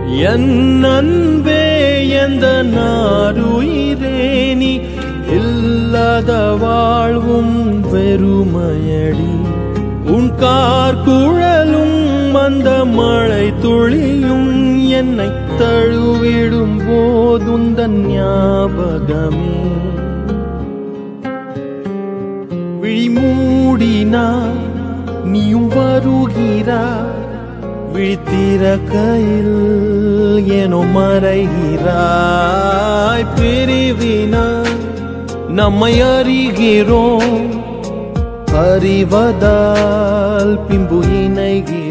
என் அன்பே எந்த நாருயிரே நீ இல்லாத வாழ்வும் வெறுமையடி உன் கார் குழலும் அந்த மழை துளியும் என்னை தழுவிடும் போதுந்த ஞாபகமே விழி மூடினா நீயும் வருகிறாய் விழித்திறக்கையில் ஏனோ மறைகிறாய் பிரிவினா நம்மை அறிகிறோம் அறிவதால் பின்பு இணைகிறோம்